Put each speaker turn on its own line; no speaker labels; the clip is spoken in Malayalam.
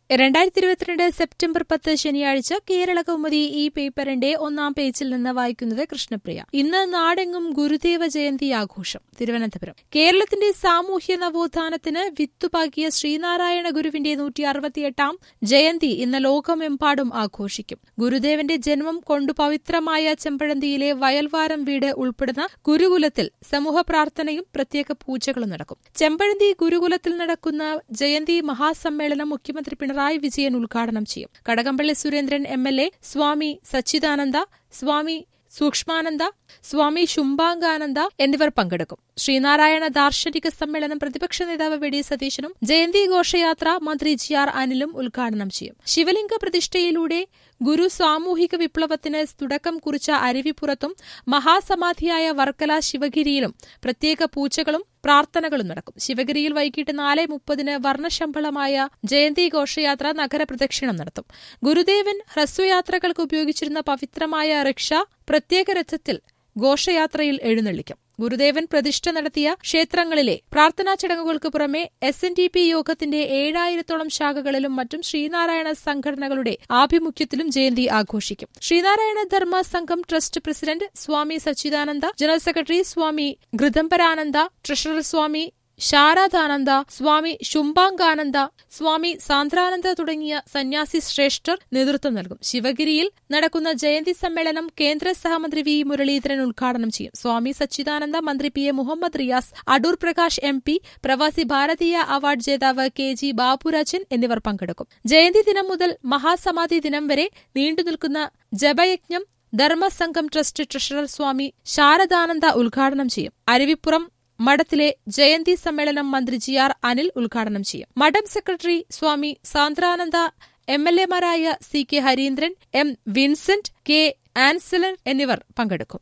രണ്ടായിരത്തി ഇരുപത്തിരണ്ട് സെപ്റ്റംബർ പത്ത് ശനിയാഴ്ച കേരള കൗമുദി ഈ പേപ്പറിന്റെ ഒന്നാം പേജിൽ നിന്ന് വായിക്കുന്നത് കൃഷ്ണപ്രിയ ഇന്ന് നാടെങ്ങും ഗുരുദേവ ജയന്തി ആഘോഷം തിരുവനന്തപുരം കേരളത്തിന്റെ സാമൂഹ്യ നവോത്ഥാനത്തിന് വിത്തുപാകിയ ശ്രീനാരായണ ഗുരുവിന്റെ നൂറ്റി അറുപത്തിയെട്ടാം ജയന്തി ഇന്ന് ലോകമെമ്പാടും ആഘോഷിക്കും ഗുരുദേവന്റെ ജന്മം കൊണ്ടു പവിത്രമായ ചെമ്പഴന്തിയിലെ വയൽവാരം വീട് ഉൾപ്പെടുന്ന ഗുരുകുലത്തിൽ സമൂഹ പ്രാർത്ഥനയും പ്രത്യേക പൂജകളും നടക്കും ചെമ്പഴന്തി ഗുരുകുലത്തിൽ നടക്കുന്ന ജയന്തി മഹാസമ്മേളനം മുഖ്യമന്ത്രി പിണറായി വിജയൻ ഉദ്ഘാടനം ചെയ്യും Kadakampally Surendran M L A Swami Sachidananda Swami Sukshmananda Swami Shubhangananda എന്നിവർ പങ്കെടുക്കും ശ്രീനാരായണ ദാർശനിക സമ്മേളനം പ്രതിപക്ഷ നേതാവ് വി ഡി സതീശനും ജയന്തി ഘോഷയാത്ര മന്ത്രി ജി ആർ അനിലും ഉദ്ഘാടനം ചെയ്യും ശിവലിംഗ പ്രതിഷ്ഠയിലൂടെ ഗുരു സാമൂഹിക വിപ്ലവത്തിന് തുടക്കം കുറിച്ച അരുവിപ്പുറത്തും മഹാസമാധിയായ വർക്കല ശിവഗിരിയിലും പ്രത്യേക പൂജകളും പ്രാർത്ഥനകളും നടക്കും ശിവഗിരിയിൽ വൈകിട്ട് നാല് മുപ്പതിന് വർണ്ണശമ്പളമായ ജയന്തി ഘോഷയാത്ര നഗരപ്രദക്ഷിണം നടത്തും ഗുരുദേവൻ ഹ്രസ്വയാത്രകൾക്ക് ഉപയോഗിച്ചിരുന്ന പവിത്രമായ റിക്ഷ പ്രത്യേക രഥത്തിൽ ഘോഷയാത്രയിൽ എഴുന്നള്ളിക്കും ഗുരുദേവൻ പ്രതിഷ്ഠ നടത്തിയ ക്ഷേത്രങ്ങളിലെ പ്രാർത്ഥനാ ചടങ്ങുകൾക്ക് പുറമെ എസ് എൻ ഡി പി യോഗത്തിന്റെ ഏഴായിരത്തോളം ശാഖകളിലും മറ്റും ശ്രീനാരായണ സംഘടനകളുടെ ആഭിമുഖ്യത്തിലും ജയന്തി ആഘോഷിക്കും Sree Narayana Dharma Sangham trust president Swami Sachidananda general secretary Swami Ritambharananda treasurer Swami Saradananda Swami Shubhangananda Swami Sandrananda തുടങ്ങിയ സന്യാസി ശ്രേഷ്ഠർ നേതൃത്വം നൽകും ശിവഗിരിയിൽ നടക്കുന്ന ജയന്തി സമ്മേളനം കേന്ദ്ര സഹമന്ത്രി വി മുരളീധരൻ ഉദ്ഘാടനം ചെയ്യും സ്വാമി സച്ചിദാനന്ദ മന്ത്രി P A Muhammad Riyas Adoor Prakash M P Pravasi Bharatiya award ജേതാവ് കെ ജി ബാബുരാജൻ എന്നിവർ പങ്കെടുക്കും ജയന്തി ദിനം മുതൽ മഹാസമാധി ദിനം വരെ നീണ്ടുനിൽക്കുന്ന ജപയജ്ഞം ധർമ്മസംഘം ട്രസ്റ്റ് ട്രഷറർ സ്വാമി ശാരദാനന്ദ ഉദ്ഘാടനം ചെയ്യും അരുവിപ്പുറം മഠത്തിലെ ജയന്തി സമ്മേളനം മന്ത്രി ജി ആർ അനിൽ ഉദ്ഘാടനം ചെയ്യും മഠം secretary Swami Sandrananda M L എമാരായ C K Harindran M Vincent K Ansalan എന്നിവർ പങ്കെടുക്കും